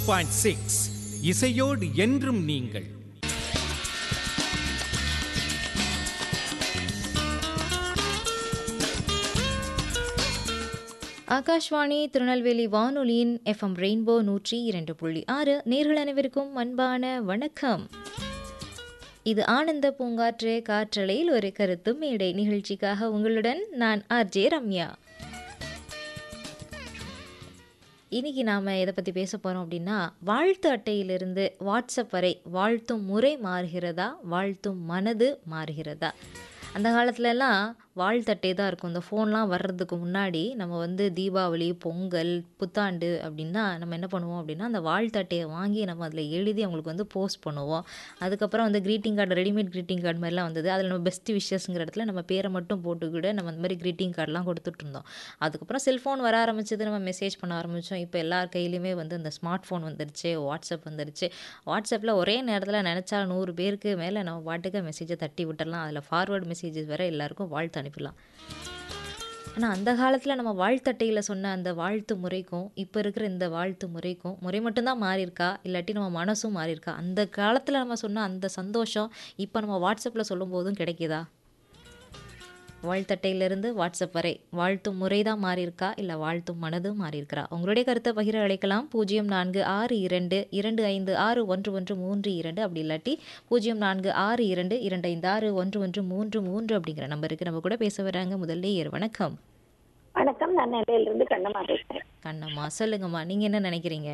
Point six இசையோடு என்றும் நீங்கள் ஆகாஷ்வாணி திருநெல்வேலி வானொலியின் எஃப்எம் ரெயின்போ நூற்றி இரண்டு புள்ளி ஆறு நேர்கள் அனைவருக்கும் அன்பான வணக்கம் இது ஆனந்த பூங்காற்று காற்றலையில் ஒரு கருத்து மேடை நிகழ்ச்சிக்காக உங்களுடன் நான் ஆர்ஜே ரம்யா இன்னைக்கு நாம் எதை பற்றி பேச போகிறோம் அப்படின்னா வாழ்த்து அட்டையிலிருந்து வாட்ஸ்அப் வரை வாழ்த்தும் முறை மாறுகிறதா வாழ்த்தும் மனது மாறுகிறதா அந்த காலத்துலலாம் வாழ்த்தட்டை தான் இருக்கும் இந்த ஃபோன்லாம் வர்றதுக்கு முன்னாடி நம்ம வந்து தீபாவளி பொங்கல் புத்தாண்டு அப்படின்னா நம்ம என்ன பண்ணுவோம் அப்படின்னா அந்த வாழ்த்தட்டையை வாங்கி நம்ம அதில் எழுதி அவங்களுக்கு வந்து போஸ்ட் பண்ணுவோம் அதுக்கப்புறம் வந்து greeting card readymade greeting card மாதிரிலாம் வந்தது அதில் நம்ம பெஸ்ட் விஷஸ்ங்கிற இடத்துல நம்ம பேரை மட்டும் போட்டுக்கிட்டு நம்ம அந்த மாதிரி க்ரீட்டிங் கார்டெலாம் கொடுத்துட்டு இருந்தோம் அதுக்கப்புறம் செல்ஃபோன் வர ஆரம்பிச்சது நம்ம மெசேஜ் பண்ண ஆரம்பித்தோம் இப்போ எல்லார் கையிலையுமே வந்து இந்த ஸ்மார்ட் ஃபோன் வந்துருச்சு வாட்ஸ்அப் வந்துருச்சு வாட்ஸ்அப்பில் ஒரே நேரத்தில் நினச்சா நூறு பேருக்கு மேலே நம்ம பாட்டுக்கு மெசேஜை தட்டி விட்டுடலாம் அதில் ஃபார்வர்டு மெசேஜஸ் வேறு எல்லாருக்கும் வாழ்த்து அனுப்பிடலாம் ஆனால் அந்த காலத்தில் நம்ம வாழ்த்தட்டையில் சொன்ன அந்த வாழ்த்து முறைக்கும் இப்போ இருக்கிற இந்த வாழ்த்து முறைக்கும் முறை மட்டும்தான் மாறியிருக்கா இல்லாட்டி நம்ம மனசும் மாறியிருக்கா அந்த காலத்தில் நம்ம சொன்ன அந்த சந்தோஷம் இப்போ நம்ம வாட்ஸ்அப்பில் சொல்லும் போதும் கிடைக்குதா வாழ்த்தட்டையிலிருந்து வாட்ஸ்அப் வரை வாழ்த்தும் முறை தான் மாறியிருக்கா இல்லை வாழ்த்தும் மனதும் மாறியிருக்கிறா உங்களுடைய கருத்தை பகிர அழைக்கலாம் பூஜ்ஜியம் நான்கு ஆறு இரண்டு இரண்டு ஐந்து ஆறு ஒன்று ஒன்று மூன்று இரண்டு அப்படி இல்லாட்டி பூஜ்ஜியம் நான்கு ஆறு இரண்டு இரண்டு ஐந்து ஆறு ஒன்று ஒன்று மூன்று மூன்று அப்படிங்கிற நம்பருக்கு நம்ம கூட பேச வராங்க முதல்ல ஏர் வணக்கம் வணக்கம் நான் நெல்லையிலிருந்து கண்ணம்மா பேசுறேன் கண்ணம்மா சொல்லுங்கம்மா நீங்கள் என்ன நினைக்கிறீங்க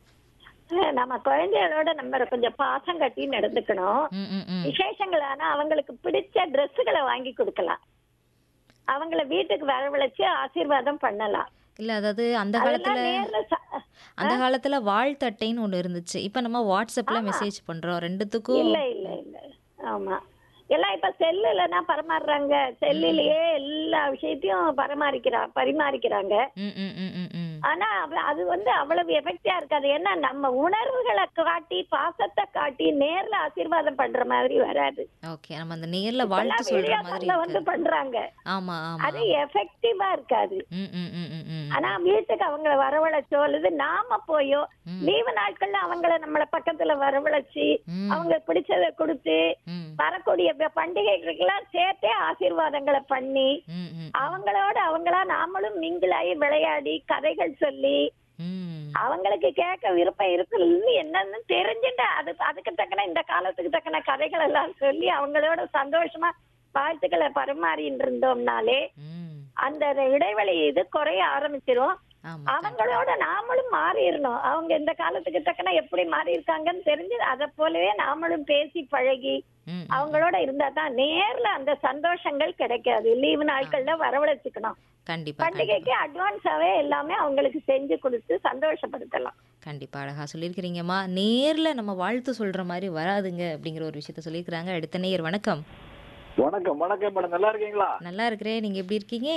அஹ் நம்ம குழந்தைகளோட நம்ம கொஞ்சம் பாசம் கட்டி நடந்துக்கணும் ம் ம் ம் விசேஷங்கள் ஆனா அவங்களுக்கு பிடிச்ச ட்ரெஸ்ஸுகளை வாங்கி கொடுக்கலாம் அவங்கள வீட்டுக்கு வரவழைச்சு ஆசீர்வாதம் பண்ணலாம் இல்லை அதாவது அந்த அதெல்லாம் காலத்தில் நேர்ல ச- அந்த காலத்தில் வாழ்த்தட்டைன்னு ஒன்று இருந்துச்சு இப்போ நம்ம வாட்ஸ்அப்பில் மெசேஜ் பண்ணுறோம் ரெண்டுத்துக்கும் இல்ல இல்ல இல்ல ஆமா எல்லாம் இப்ப செல்லுலனா பரிமாறுறாங்க செல்லுலயே எல்லா விஷயத்தையும் பரிமாறிக்கிறா பரிமாறிக்கிறாங்க ம் ம் ம் ம் ம் ஆனா அவ- அது வந்து அவ்வளவு எஃபெக்டா இருக்காது ஏன்னா நம்ம உணர்வுகளை காட்டி பாசத்தை காட்டி நேர்ல ஆசீர்வாதம் பண்ற மாதிரி வராது ஓகே நம்ம அந்த நேரில் வாழ்த்து சொல்கிற மாதிரி வீடியோஸ்ல வந்து இருக்கு பண்றாங்க ஆமாம் ஆமாம் அது எஃபெக்டிவா இருக்காது ம் ம் ம் ம் ம் ஆனா வீட்டுக்கு அவங்கள வரவழைச்சோ அல்லது நாம போயோ ம். லீவு நாட்கள்ல அவங்கள நம்மள பக்கத்துல வரவழைச்சு ம். அவங்களுக்கு பிடிச்சதை கொடுத்து ம் வரக்கூடிய ப- பண்டிகைகளுக்கெல்லாம் சேர்த்தே ஆசீர்வாதங்களை பண்ணி ம் ம் அவங்களோட அவங்களா நாமளும் மிங்கிலாகி விளையாடி கதைகள் சொல்லி ம் அவங்களுக்கு கேட்க விருப்பம் இருக்குது என்னன்னு தெரிஞ்சுட்டு அது அதுக்கு தக்கன இந்த காலத்துக்கு தக்கன கதைகள் எல்லாம் சொல்லி அவங்களோட சந்தோஷமா வாழ்த்துக்களை பரிமாறிட்டு இருந்தோம்னாலே ம் அந்த இடைவெளி இது குறைய ஆரம்பிச்சிரும் ஆமாம் அவங்களோட நாமளும் மாறிடணும் அவங்க இந்த காலத்துக்கு தக்கன எப்படி மாறி இருக்காங்கன்னு தெரிஞ்சு அதை போலவே நாமளும் பேசி பழகி ம் அவங்களோட இருந்தா தான் நேர்ல அந்த சந்தோஷங்கள் கிடைக்காது லீவு நாட்கள்ல வரவழைச்சுக்கணும் கண்டிப்பாக பண்டிகைக்கு அட்வான்ஸாவே எல்லாமே அவங்களுக்கு செஞ்சு கொடுத்து சந்தோஷப்படுத்தலாம் கண்டிப்பாக அழகாக சொல்லியிருக்கிறீங்கம்மா நேரில் நம்ம வாழ்த்து சொல்கிற மாதிரி வராதுங்க அப்படிங்கிற ஒரு விஷயத்த சொல்லியிருக்கிறாங்க அடுத்த நேயர் வணக்கம் வணக்கம் வணக்கம் மேடம் நல்லா இருக்கீங்களா நல்லா இருக்கிறேன் நீங்கள் எப்படி இருக்கீங்க